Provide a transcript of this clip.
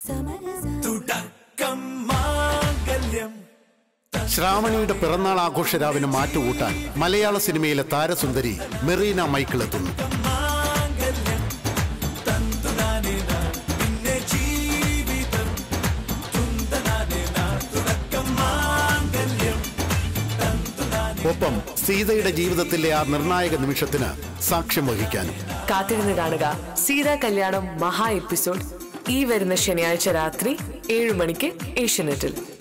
തുടക്കം മാംഗല്യം ശ്രാവണിയുടെ പിറന്നാൾ ആഘോഷരാവിന് മാറ്റുകൂട്ടാൻ മലയാള സിനിമയിലെ താരസുന്ദരി മെറീന മൈക്കിൾ എത്തുന്നു മാംഗല്യം തന്തുനാനേന പിന്നെ ജീവിതം തുന്തനാനേന തുടക്കം മാംഗല്യം ഒപ്പം സീതയുടെ ജീവിതത്തിലെ ആ നിർണായക നിമിഷത്തിന് സാക്ഷ്യം വഹിക്കാനും കാത്തിരുന്ന് കാണുക സീതാ കല്യാണം മഹാ എപ്പിസോഡ് ഈ വരുന്ന ശനിയാഴ്ച രാത്രി ഏഴ് മണിക്ക് ഏഷ്യനെറ്റിൽ